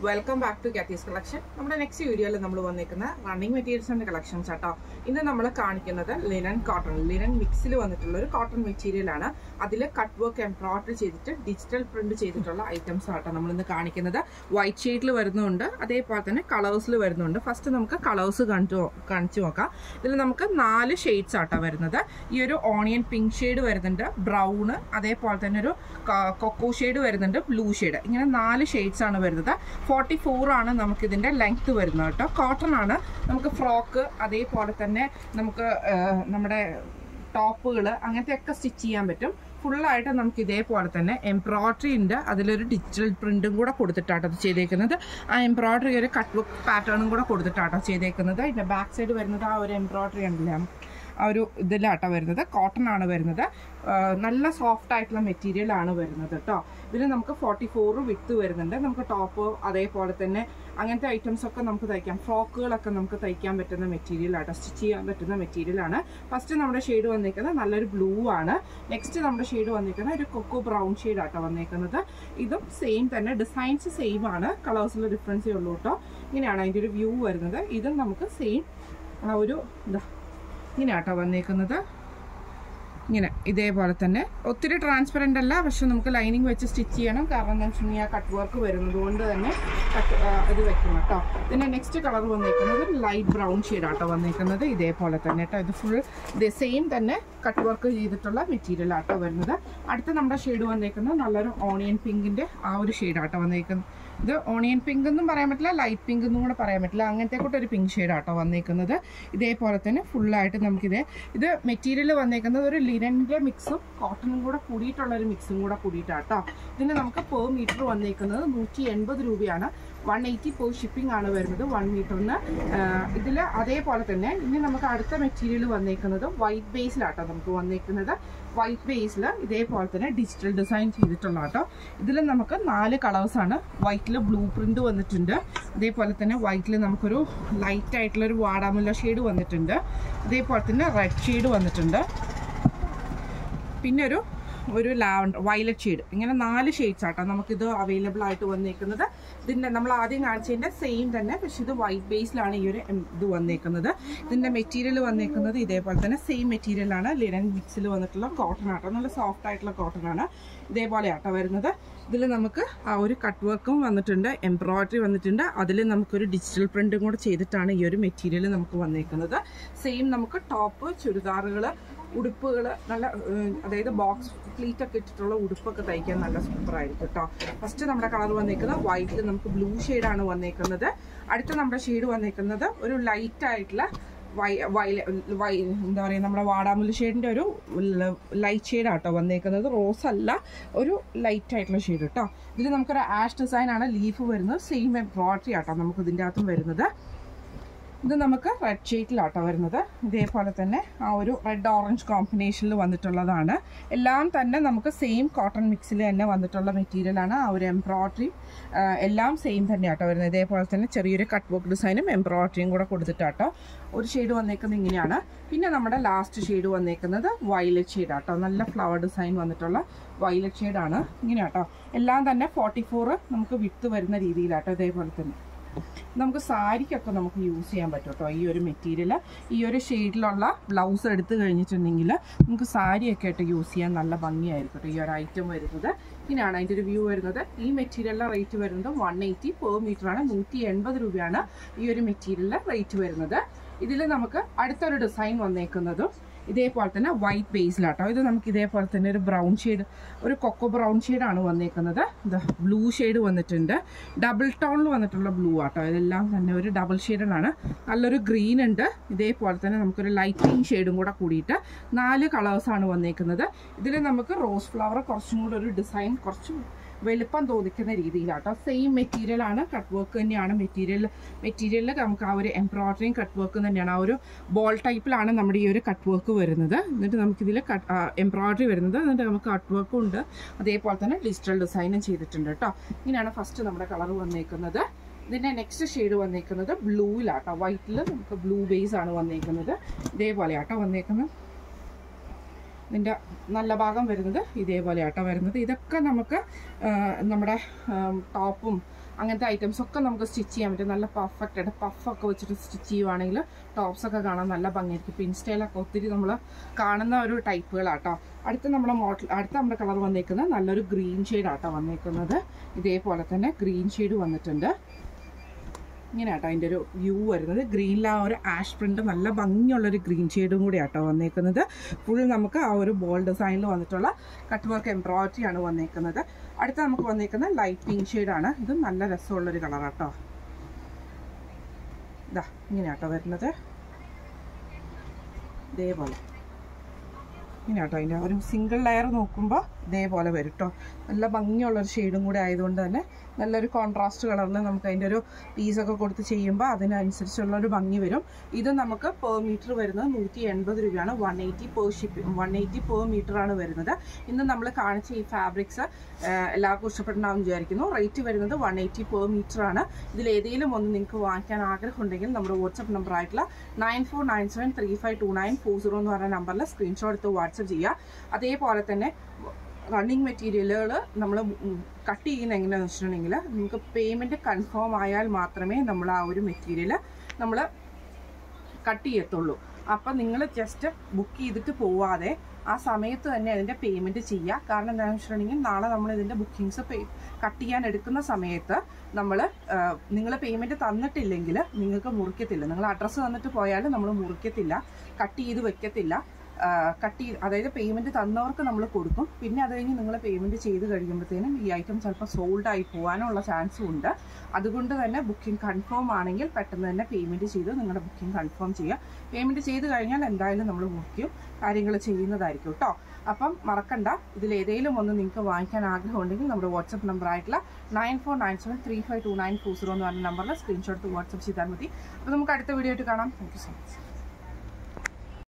welcome back to Kathy's collection നമ്മുടെ next വീഡിയോയിൽ നമ്മൾ വന്നിരിക്കുന്ന റണ്ണിങ് മെറ്റീരിയൽസിന്റെ കളക്ഷൻസ് ആട്ടോ ഇന്ന് നമ്മൾ കാണിക്കുന്നത് ലിനൻ കോട്ടൺ ലിനൻ മിക്സിൽ വന്നിട്ടുള്ള ഒരു കോട്ടൺ മെറ്റീരിയൽ ആണ് അതിൽ കട്ട് വർക്ക് എംബ്രോയിഡറി ചെയ്തിട്ട് ഡിജിറ്റൽ പ്രിന്റ് ചെയ്തിട്ടുള്ള ഐറ്റംസ് ആട്ടോ നമ്മൾ ഇന്ന് കാണിക്കുന്നത് വൈറ്റ് ഷെയ്ഡിൽ വരുന്നുണ്ട് അതേപോലെ തന്നെ കളേഴ്സിൽ വരുന്നുണ്ട് ഫസ്റ്റ് നമുക്ക് കളേഴ്സ് കണ്ടു കാണിച്ചു നോക്കാം ഇതിൽ നമുക്ക് നാല് ഷെയ്ഡ്സ് ആട്ടോ വരുന്നത് ഈ ഒരു ഓണിയൻ പിങ്ക് ഷെയ്ഡ് വരുന്നുണ്ട് ബ്രൗണ് അതേപോലെ തന്നെ ഒരു കൊക്കോ ഷെയ്ഡ് വരുന്നുണ്ട് ബ്ലൂ ഷെയ്ഡ് ഇങ്ങനെ നാല് ഷെയ്ഡ്സ് ആണ് വരുന്നത് ഫോർട്ടി ഫോർ ആണ് നമുക്ക് ഇതിന്റെ ലെങ്ത് വരുന്നത് കേട്ടോ കോട്ടൺ ആണ് നമുക്ക് ഫ്രോക്ക് അതേപോലെ തന്നെ നമുക്ക് ആ, നമ്മുടെ ടോപ്പുകൾ അങ്ങനത്തെ ഒക്കെ സ്റ്റിച്ച് ചെയ്യാൻ പറ്റും ഫുള്ളായിട്ട് നമുക്ക് ഇതേപോലെ തന്നെ എംബ്രോയിഡറി ഉണ്ട് അതിലൊരു ഡിജിറ്റൽ പ്രിന്റും കൂടെ കൊടുത്തിട്ടാട്ടോ അത് ചെയ്തേക്കുന്നത് ആ എംബ്രോയിഡറി ഒരു കട്ട് ബുക്ക് പാറ്റേണും കൂടെ കൊടുത്തിട്ടാട്ടോ ചെയ്തേക്കുന്നത് ഇതിന്റെ ബാക്ക് സൈഡ് വരുന്നത് ആ ഒരു എംബ്രോയിഡറി ഉണ്ടല്ലേ ആ ഒരു ഇതിലാട്ടോ വരുന്നത് കോട്ടൺ ആണ് വരുന്നത് ആ, നല്ല സോഫ്റ്റ് ആയിട്ടുള്ള മെറ്റീരിയൽ ആണ് വരുന്നത് കേട്ടോ ഇതിൽ നമുക്ക് ഫോർട്ടി ഫോർ വിത്ത് വരുന്നുണ്ട് നമുക്ക് ടോപ്പ് അതേപോലെ തന്നെ അങ്ങനത്തെ ഐറ്റംസ് ഒക്കെ നമുക്ക് തയ്ക്കാം ഫ്രോക്കുകളൊക്കെ നമുക്ക് തയ്ക്കാൻ പറ്റുന്ന മെറ്റീരിയൽ ആട്ടോ സ്റ്റിച്ച് ചെയ്യാൻ പറ്റുന്ന മെറ്റീരിയൽ ആണ് ഫസ്റ്റ് നമ്മുടെ ഷെയ്ഡ് വന്നിരിക്കുന്നത് നല്ലൊരു ബ്ലൂ ആണ് നെക്സ്റ്റ് നമ്മുടെ ഷെയ്ഡ് വന്നിരിക്കുന്നത് ഒരു കൊക്കോ ബ്രൗൺ ഷെയ്ഡ് ആട്ടോ വന്നിരിക്കുന്നത് ഇതും സെയിം തന്നെ ഡിസൈൻസ് സെയിം ആണ് കളേഴ്സിൽ ഡിഫറൻസേ ഉള്ളൂ കേട്ടോ ഇങ്ങനെയാണ് അതിൻ്റെ ഒരു വ്യൂ വരുന്നത് ഇതും നമുക്ക് സെയിം ഒരു ഇതാ ഇങ്ങനെ ആട്ടോ വന്നേക്കുന്നത് ഇങ്ങനെ ഇതേപോലെ തന്നെ ഒത്തിരി ട്രാൻസ്പെറൻ്റ് അല്ല പക്ഷെ നമുക്ക് ലൈനിങ് വെച്ച് സ്റ്റിച്ച് ചെയ്യണം കാരണം എന്താ വെച്ചിട്ടുണ്ടെങ്കിൽ ആ കട്ട് വർക്ക് വരുന്നത് കൊണ്ട് തന്നെ കട്ട് ഇത് വെക്കണം കേട്ടോ പിന്നെ നെക്സ്റ്റ് കളർ വന്നേക്കുന്നത് ലൈറ്റ് ബ്രൗൺ ഷെയ്ഡാട്ടോ വന്നേക്കുന്നത് ഇതേപോലെ തന്നെ കേട്ടോ ഇത് ഫുൾ ഇത് സെയിം തന്നെ കട്ട് വർക്ക് ചെയ്തിട്ടുള്ള മെറ്റീരിയൽ ആട്ടോ വരുന്നത് അടുത്ത നമ്മുടെ ഷെയ്ഡ് വന്നേക്കുന്നത് നല്ലൊരു ഓണിയൻ പിങ്കിൻ്റെ ആ ഒരു ഷെയ്ഡാട്ടോ വന്നേക്കുന്നത് ഇത് ഓണിയൻ പിങ്ക് എന്നും പറയാൻ പറ്റില്ല ലൈറ്റ് പിങ്ക് എന്നും കൂടെ പറയാൻ പറ്റില്ല അങ്ങനത്തെ കൂട്ട് ഒരു പിങ്ക് ഷെയ്ഡ് ആട്ടോ വന്നേക്കുന്നത് ഇതേപോലെ തന്നെ ഫുള്ളായിട്ട് നമുക്കിത് ഇത് മെറ്റീരിയൽ വന്നേക്കുന്നത് ഒരു ലിനൻ്റെ മിക്സും കോട്ടണും കൂടെ കൂടിയിട്ടുള്ള ഒരു മിക്സും കൂടെ കൂടിയിട്ടാട്ടോ ഇതിന് നമുക്ക് പെർ മീറ്റർ വന്നേക്കുന്നത് നൂറ്റി എൺപത് രൂപയാണ് വൺ എയ്റ്റി പെർ ഷിപ്പിംഗ് ആണ് വരുന്നത് വൺ മീറ്ററിന് ഇതിൽ അതേപോലെ തന്നെ ഇനി നമുക്ക് അടുത്ത മെറ്റീരിയൽ വന്നേക്കുന്നത് വൈറ്റ് ബേസിലാട്ടോ നമുക്ക് വന്നേക്കുന്നത് വൈറ്റ് ബേസിൽ ഇതേപോലെ തന്നെ ഡിജിറ്റൽ ഡിസൈൻ ചെയ്തിട്ടുള്ള കേട്ടോ ഇതിൽ നമുക്ക് നാല് കളേഴ്സാണ് വൈറ്റിൽ ബ്ലൂ പ്രിന്റ് വന്നിട്ടുണ്ട് അതേപോലെ തന്നെ വൈറ്റിൽ നമുക്കൊരു ലൈറ്റ് ആയിട്ടുള്ള ഒരു വാടാമുല്ല ഷെയ്ഡ് വന്നിട്ടുണ്ട് അതേപോലെ തന്നെ റെഡ് ഷെയ്ഡ് വന്നിട്ടുണ്ട് പിന്നെ ഒരു ഒരു ലാവണ്ടർ വയലറ്റ് ഷെയ്ഡ് ഇങ്ങനെ നാല് ഷെയ്ഡ്സ് ആട്ടോ നമുക്കിത് അവൈലബിൾ ആയിട്ട് വന്നേക്കുന്നത് ഇതിൻ്റെ നമ്മൾ ആദ്യം കാണിച്ചതിൻ്റെ സെയിം തന്നെ പക്ഷെ ഇത് വൈറ്റ് ബേസിലാണ് ഈ ഒരു എം- ഇത് വന്നേക്കുന്നത് ഇതിൻ്റെ മെറ്റീരിയൽ വന്നേക്കുന്നത് ഇതേപോലെ തന്നെ സെയിം മെറ്റീരിയലാണ് ലിനൻ മിക്സിൽ വന്നിട്ടുള്ള കോട്ടൺ ആട്ടോ നല്ല സോഫ്റ്റ് ആയിട്ടുള്ള കോട്ടൺ ആണ് ഇതേപോലെ ആട്ടോ വരുന്നത് ഇതിൽ നമുക്ക് ആ ഒരു കട്ട് വർക്കും വന്നിട്ടുണ്ട് എംബ്രോയിഡറി വന്നിട്ടുണ്ട് അതിൽ നമുക്കൊരു ഡിജിറ്റൽ പ്രിന്റും കൂടെ ചെയ്തിട്ടാണ് ഈ ഒരു മെറ്റീരിയൽ നമുക്ക് വന്നേക്കുന്നത് സെയിം നമുക്ക് ടോപ്പ് ചുരിദാറുകൾ ഉടുപ്പുകൾ നല്ല ഏഹ്, അതായത് ബോക്സ് പ്ലീറ്റ് ഒക്കെ ഇട്ടിട്ടുള്ള ഉടുപ്പൊക്കെ തയ്ക്കാൻ നല്ല സൂപ്പർ ആയിരിക്കും കേട്ടോ ഫസ്റ്റ് നമ്മുടെ കളർ വന്നേക്കുന്നത് വൈറ്റിൽ നമുക്ക് ബ്ലൂ ആണ് വന്നേക്കുന്നത് അടുത്ത നമ്മുടെ ഷെയ്ഡ് വന്നേക്കുന്നത് ഒരു ലൈറ്റ് ആയിട്ടുള്ള വൈ വൈല വൈ എന്താ പറയുക നമ്മുടെ വാടാമുല്ല ഷെയ്ഡിൻ്റെ ഒരു ലൈറ്റ് ഷെയ്ഡാട്ടോ വന്നേക്കുന്നത് റോസ് അല്ല ഒരു ലൈറ്റ് ആയിട്ടുള്ള ഷെയ്ഡ് കേട്ടോ ഇതിൽ നമുക്കൊരു ആഷ് ഡിസൈൻ ആണ് ലീഫ് വരുന്നത് സെയിം എംബ്രോയിഡറി ആട്ടോ നമുക്ക് ഇതിൻ്റെ അകത്തും വരുന്നത് ഇത് നമുക്ക് റെഡ് ഷെയ്ഡിലാട്ടോ വരുന്നത് ഇതേപോലെ തന്നെ ആ ഒരു റെഡ് ഓറഞ്ച് കോമ്പിനേഷനിൽ വന്നിട്ടുള്ളതാണ് എല്ലാം തന്നെ നമുക്ക് സെയിം കോട്ടൺ മിക്സിൽ തന്നെ വന്നിട്ടുള്ള മെറ്റീരിയലാണ് ആ ഒരു എംബ്രോയിഡറി എല്ലാം സെയിം തന്നെയാട്ടോ വരുന്നത് ഇതേപോലെ തന്നെ ചെറിയൊരു കട്ട് വർക്ക് ഡിസൈനും എംബ്രോയിഡറിയും കൂടെ കൊടുത്തിട്ടാട്ടോ ഒരു ഷെയ്ഡ് വന്നേക്കുന്നത് ഇങ്ങനെയാണ് പിന്നെ നമ്മുടെ ലാസ്റ്റ് ഷെയ്ഡ് വന്നേക്കുന്നത് വയലറ്റ് ഷെയ്ഡാട്ടോ നല്ല ഫ്ലവർ ഡിസൈൻ വന്നിട്ടുള്ള വയലറ്റ് ഷെയ്ഡാണ് ഇങ്ങനെയാട്ടോ എല്ലാം തന്നെ ഫോർട്ടി ഫോർ നമുക്ക് വിത്ത് വരുന്ന രീതിയിലാട്ടോ ഇതേപോലെ തന്നെ നമുക്ക് സാരിക്കൊക്കെ നമുക്ക് യൂസ് ചെയ്യാൻ പറ്റും കേട്ടോ ഈ ഒരു മെറ്റീരിയൽ ഈ ഒരു ഷെയ്ഡിലുള്ള ബ്ലൗസ് എടുത്തു കഴിഞ്ഞിട്ടുണ്ടെങ്കിൽ നമുക്ക് സാരിയൊക്കെ ആയിട്ട് യൂസ് ചെയ്യാൻ നല്ല ഭംഗിയായിരിക്കും കേട്ടോ ഈ ഒരു ഐറ്റം വരുന്നത് ഇങ്ങനെയാണ് അതിൻ്റെ ഒരു വ്യൂ വരുന്നത് ഈ മെറ്റീരിയലിൻ്റെ റേറ്റ് വരുന്നത് വൺ എയ്റ്റി പെർ മീറ്റർ ആണ് നൂറ്റി എൺപത് രൂപയാണ് ഈ ഒരു മെറ്റീരിയലിൻ്റെ റേറ്റ് വരുന്നത് ഇതിൽ നമുക്ക് അടുത്തൊരു ഡിസൈൻ വന്നേക്കുന്നതും ഇതേപോലെ തന്നെ വൈറ്റ് ബേസിലാട്ടോ ഇത് നമുക്ക് ഇതേപോലെ തന്നെ ഒരു ബ്രൗൺ ഷെയ്ഡ് ഒരു കൊക്കോ ബ്രൗൺ ഷെയ്ഡാണ് വന്നേക്കുന്നത് ഇത് ബ്ലൂ ഷെയ്ഡ് വന്നിട്ടുണ്ട് ഡബിൾ ടോണിൽ വന്നിട്ടുള്ള ബ്ലൂ ആട്ടോ ഇതെല്ലാം തന്നെ ഒരു ഡബിൾ ഷെയ്ഡിലാണ് നല്ലൊരു ഗ്രീൻ ഉണ്ട് ഇതേപോലെ തന്നെ നമുക്കൊരു ലൈറ്റ് പിങ്ക് ഷെയ്ഡും കൂടെ കൂടിയിട്ട് നാല് കളേഴ്സാണ് വന്നേക്കുന്നത് ഇതിൽ നമുക്ക് റോസ് ഫ്ലവർ കുറച്ചും കൂടെ ഒരു ഡിസൈൻ കുറച്ചും വലുപ്പം തോന്നിക്കുന്ന രീതിയിലാട്ടോ സെയിം മെറ്റീരിയൽ ആണ് കട്ട് വർക്ക് തന്നെയാണ് മെറ്റീരിയൽ മെറ്റീരിയലിൽ നമുക്ക് ആ ഒരു എംബ്രോയിഡറിയും കട്ട് വർക്ക് തന്നെയാണ് ആ ഒരു ബോൾ ടൈപ്പിലാണ് നമ്മുടെ ഈ ഒരു കട്ട് വർക്ക് വരുന്നത് എന്നിട്ട് നമുക്കിതിൽ കട്ട് എംബ്രോയിഡറി വരുന്നത് എന്നിട്ട് നമുക്ക് കട്ട് വർക്കും ഉണ്ട് അതേപോലെ തന്നെ ഡിജിറ്റൽ ഡിസൈനും ചെയ്തിട്ടുണ്ട് കേട്ടോ ഇങ്ങനെയാണ് ഫസ്റ്റ് നമ്മുടെ കളർ വന്നേക്കുന്നത് ഇതിൻ്റെ നെക്സ്റ്റ് ഷെയ്ഡ് വന്നേക്കുന്നത് ബ്ലൂവിലാട്ടോ വൈറ്റിൽ നമുക്ക് ബ്ലൂ ബേസ് ആണ് വന്നേക്കുന്നത് ഇതേപോലെ ആട്ടോ വന്നേക്കുന്നത് ഇതിൻ്റെ നല്ല ഭാഗം വരുന്നത് ഇതേപോലെ ആട്ടോ വരുന്നത് ഇതൊക്കെ നമുക്ക് ആ, നമ്മുടെ ടോപ്പും അങ്ങനത്തെ ഐറ്റംസ് ഒക്കെ നമുക്ക് സ്റ്റിച്ച് ചെയ്യാൻ പറ്റും നല്ല പെർഫെക്റ്റ് ആയിട്ട് പഫൊക്കെ വെച്ചിട്ട് സ്റ്റിച്ച് ചെയ്യുവാണെങ്കിൽ ടോപ്സ് ഒക്കെ കാണാൻ നല്ല ഭംഗിയായിരിക്കും ഇപ്പം ഇൻസ്റ്റയിലൊക്കെ ഒത്തിരി നമ്മൾ കാണുന്ന ഒരു ടൈപ്പുകളാട്ടോ അടുത്ത നമ്മുടെ മോഡൽ അടുത്ത നമ്മുടെ കളർ വന്നേക്കുന്നത് നല്ലൊരു ഗ്രീൻ ഷെയ്ഡാട്ടോ വന്നേക്കുന്നത് ഇതേപോലെ തന്നെ ഗ്രീൻ ഷെയ്ഡ് വന്നിട്ടുണ്ട് ഇങ്ങനെ ആട്ടോ അതിൻ്റെ ഒരു വ്യൂ വരുന്നത് ഗ്രീനിൽ ആ ഒരു ആഷ് പ്രിന്റ് നല്ല ഭംഗിയുള്ളൊരു ഗ്രീൻ ഷെയ്ഡും കൂടി ആട്ടോ വന്നേക്കുന്നത് ഫുൾ നമുക്ക് ആ ഒരു ബോൾ ഡിസൈനിൽ വന്നിട്ടുള്ള കട്ട് വർക്ക് എംബ്രോയിഡറി ആണ് വന്നേക്കുന്നത് അടുത്ത നമുക്ക് വന്നേക്കുന്നത് ലൈറ്റ് പിങ്ക് ഷെയ്ഡാണ് ഇത് നല്ല രസമുള്ളൊരു കളറാട്ടോ ഇതാ ഇങ്ങനെ ആട്ടോ വരുന്നത് ഇതേപോലെ ഇങ്ങനെ കേട്ടോ അതിൻ്റെ ഒരു സിംഗിൾ ലെയർ നോക്കുമ്പോൾ ഇതേപോലെ വരും കേട്ടോ നല്ല ഭംഗിയുള്ളൊരു ഷെയ്ഡും കൂടെ ആയതുകൊണ്ട് തന്നെ നല്ലൊരു കോൺട്രാസ്റ്റ് കളറിൽ നമുക്ക് അതിൻ്റെ ഒരു പീസൊക്കെ കൊടുത്ത് ചെയ്യുമ്പോൾ അതിനനുസരിച്ചുള്ളൊരു ഭംഗി വരും ഇത് നമുക്ക് പെർ മീറ്റർ വരുന്നത് നൂറ്റി എൺപത് രൂപയാണ് one eighty per ship one eighty per metre ആണ് വരുന്നത് ഇന്ന് നമ്മൾ കാണിച്ച ഈ ഫാബ്രിക്സ് എല്ലാവർക്കും ഇഷ്ടപ്പെടണമെന്ന് വിചാരിക്കുന്നു റേറ്റ് വരുന്നത് വൺ എയ്റ്റി പെർ മീറ്റർ ആണ് ഇതിൽ ഏതെങ്കിലും ഒന്ന് നിങ്ങൾക്ക് വാങ്ങിക്കാൻ ആഗ്രഹമുണ്ടെങ്കിൽ നമ്മുടെ വാട്സപ്പ് നമ്പർ ആയിട്ടുള്ള nine four nine seven three five two nine four zero എന്ന് പറയുന്ന നമ്പറിൽ സ്ക്രീൻഷോട്ട് എടുത്ത് വാട്സപ്പ് ചെയ്യുക അതേപോലെ തന്നെ റണ്ണിങ് മെറ്റീരിയലുകൾ നമ്മൾ കട്ട് ചെയ്യുന്ന എങ്ങനെയാണെന്ന് വെച്ചിട്ടുണ്ടെങ്കിൽ നമുക്ക് പേയ്മെൻറ്റ് കൺഫേം ആയാൽ മാത്രമേ നമ്മൾ ആ ഒരു മെറ്റീരിയൽ നമ്മൾ കട്ട് ചെയ്യത്തുള്ളൂ അപ്പം നിങ്ങൾ ജസ്റ്റ് ബുക്ക് ചെയ്തിട്ട് പോവാതെ ആ സമയത്ത് തന്നെ അതിൻ്റെ പേയ്മെൻറ്റ് ചെയ്യുക കാരണം എന്താണെന്ന് വെച്ചിട്ടുണ്ടെങ്കിൽ നാളെ നമ്മൾ ഇതിൻ്റെ ബുക്കിങ്സ് പേ കട്ട് ചെയ്യാൻ എടുക്കുന്ന സമയത്ത് നമ്മൾ നിങ്ങൾ പേയ്മെൻറ്റ് തന്നിട്ടില്ലെങ്കിൽ നിങ്ങൾക്ക് മുറിക്കത്തില്ല നിങ്ങൾ അഡ്രസ്സ് തന്നിട്ട് പോയാൽ നമ്മൾ മുറിക്കത്തില്ല കട്ട് ചെയ്ത് വെക്കത്തില്ല കട്ട് ചെയ്ത് അതായത് പേയ്മെൻറ്റ് തന്നവർക്ക് നമ്മൾ കൊടുക്കും പിന്നെ അത് കഴിഞ്ഞ് നിങ്ങൾ പേയ്മെൻറ്റ് ചെയ്ത് കഴിയുമ്പോഴത്തേനും ഈ ഐറ്റം ചിലപ്പോൾ സോൾഡ് ആയി പോകാനുള്ള ചാൻസും ഉണ്ട് അതുകൊണ്ട് തന്നെ ബുക്കിംഗ് കൺഫേം ആണെങ്കിൽ പെട്ടെന്ന് തന്നെ പേയ്മെൻറ്റ് ചെയ്ത് നിങ്ങളുടെ ബുക്കിംഗ് കൺഫേം ചെയ്യുക പേയ്മെൻറ്റ് ചെയ്ത് കഴിഞ്ഞാൽ എന്തായാലും നമ്മൾ മുറിക്കും കാര്യങ്ങൾ ചെയ്യുന്നതായിരിക്കും കേട്ടോ അപ്പം മറക്കണ്ട ഇതിൽ ഏതെങ്കിലും ഒന്ന് നിങ്ങൾക്ക് വാങ്ങിക്കാൻ ആഗ്രഹമുണ്ടെങ്കിൽ നമ്മുടെ വാട്സപ്പ് നമ്പർ ആയിട്ടുള്ള nine four nine seven three five two nine four zero എന്ന് പറഞ്ഞ നമ്പറിൽ സ്ക്രീൻഷോട്ട് വാട്സപ്പ് ചെയ്താൽ മതി അപ്പോൾ നമുക്ക് അടുത്ത വീഡിയോ ആയിട്ട് കാണാം താങ്ക് യു സോ മച്ച്